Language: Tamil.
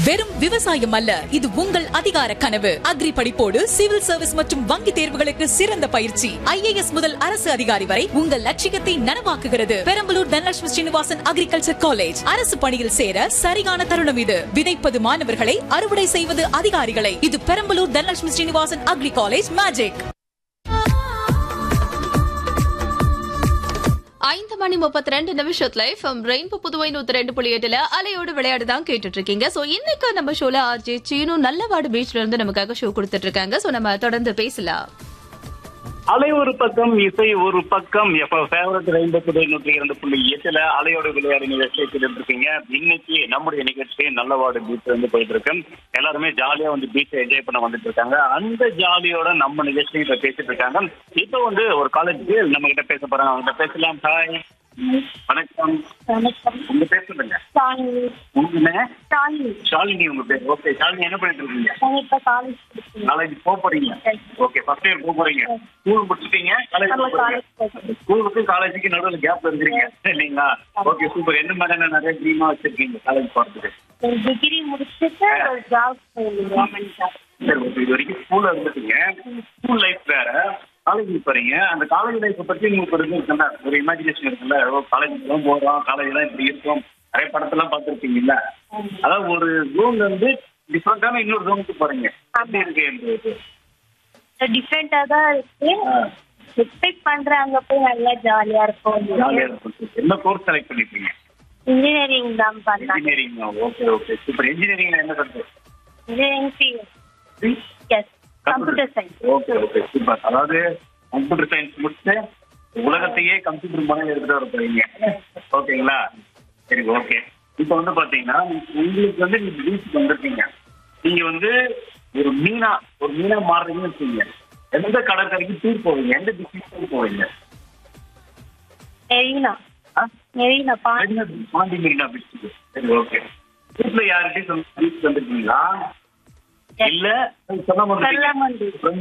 வெறும் விவசாயம் அல்ல இது உங்கள் அதிகார கனவு அக்ரி படிப்போடு சிவில் சர்வீஸ் மற்றும் வங்கி தேர்வுகளுக்கு சிறந்த பயிற்சி ஐஏஎஸ் முதல் அரசு அதிகாரி வரை உங்கள் லட்சியத்தை நனவாக்குகிறது பெரம்பலூர் தனலட்சுமி ஸ்ரீனிவாசன் அக்ரிகல்ச்சர் காலேஜ் அரசு பணியில் சேர சரியான தருணம் இது விதைப்பது மாணவர்களை அறுவடை செய்வது அதிகாரிகளை இது Perambalur Dhanalakshmi Srinivasan agri college magic ஐந்து மணி முப்பத்தி ரெண்டு நிமிஷத்துல எஃப்எம் ரெயின்போ புதுவை நூத்தி ரெண்டு புள்ளி எட்டுல அலையோடு விளையாடு தான் கேட்டுட்டு இருக்கீங்க சோ இன்னைக்கு நம்ம ஷோல ஆர்ஜே சீனு நல்லவாடு பீச்ல இருந்து நமக்காக ஷோ கொடுத்துட்டு இருக்காங்க சோ நம்ம தொடர்ந்து பேசலாம் அலை ஒரு பக்கம் இசை ஒரு பக்கம் எப்ப ஃபேவரட் ரெண்டு புதை நூற்றி இரண்டு புள்ளி எட்டுல அலையோட விளையாடு நிகழ்ச்சியை கேட்டுட்டு இருக்கீங்க இன்னைக்கு நம்முடைய நிகழ்ச்சி நல்லவாடு பீச் வந்து போயிட்டு இருக்கு எல்லாருமே ஜாலியா வந்து பீச்சை என்ஜாய் பண்ண வந்துட்டு இருக்காங்க அந்த ஜாலியோட நம்ம நிகழ்ச்சியும் இப்ப பேசிட்டு இருக்காங்க இப்போ வந்து ஒரு காலேஜ் நம்ம கிட்ட பேச போறாங்க அவங்க கிட்ட பேசலாம் ஹாய் வணக்கம் வணக்கம் உங்க பேர் சொல்லுங்க ஷாலினி உங்க என்ன? ஷாலினி ஷாலினி உங்க பேர் ஓகே ஷாலினி என்ன பண்ணிட்டு இருக்கீங்க நாங்கள் இப்போ காலேஜ் படிக்கிறோம் காலேஜ் போக போறீங்க ஓகே ஃபர்ஸ்ட் இயர் போக போறீங்க ஸ்கூல் முடிச்சிட்டீங்க காலேஜ் நம்ம போக போறீங்க காலேஜ் படிக்கிறோம் ஸ்கூலுக்கும் காலேஜுக்கு நடுவில் கேப் இருக்கிறீங்க இல்லைங்களா ஓகே சூப்பர் என்ன மாதிரியான நிறைய ட்ரீமா வச்சிருக்கீங்க காலேஜ் போறதுக்கு டிகிரி முடிச்சுட்டு ஒரு ஜாப் கவர்மெண்ட் ஜாப் சரி ஓகே இது வரைக்கும் ஸ்கூல்ல இருந்துட்டீங்க ஸ்கூல் லைஃப் வேற காலேஜ் போறீங்க அந்த காலேஜ் லைஃப் பத்தி உங்களுக்கு ஒரு இது இருக்குல்ல ஒரு இமேஜினேஷன் இருக்குல்ல ஓ காலேஜ் தான் போறோம் காலேஜ் தான் இப்படி இருக்கும் நிறைய படத்தெல்லாம் பார்த்துருப்பீங்கல்ல அதாவது ஒரு ஜோன்ல இருந்து டிஃப்ரெண்டான இன்னொரு ஜோனுக்கு போறீங்க அப்படி இருக்கு எனக்கு. டிஃப்ரெண்டா தான் இருக்கு எக்ஸ்பெக்ட் பண்றேன் அங்க போய் நல்லா ஜாலியா ஜாலியா இருக்கும் இருக்கும் என்ன கோர்ஸ் செலக்ட் பண்ணிருக்கீங்க இன்ஜினியரிங் தான் பண்ணேன் இன்ஜினியரிங் ஓகே ஓகே சூப்பர் இன்ஜினியரிங்ல என்ன subject engineering yes computer science okay okay super அதாவது கம்ப்யூட்டர் சயின்ஸ் முடிச்சு உலகத்தையே கம்ப்யூட்டர் மாதிரி எடுத்துட்டு வர போறீங்க ஓகேங்களா சரி ஓகே இப்போ வந்து பாத்தீங்கன்னா உங்களுக்கு வந்து நீங்க பீச்சுக்கு வந்திருக்கீங்க நீங்க வந்து ஒரு மீனா ஒரு மீனா மாறுறீங்கன்னு வச்சுக்கீங்க எந்த கடற்கரைக்கு டூர் போவீங்க எந்த பீச்சுக்கு டூர் போவீங்க மெரினா ஆ? மெரினா பாண்டி பாண்டி பாண்டி மெரினா பீச்சுக்கு சரி ஓகே வீட்டுல யார்கிட்டயும் சொல்லி பீச் வந்திருக்கீங்களா இல்ல சொன்ன சொல்லாம வந்து. மாதிரி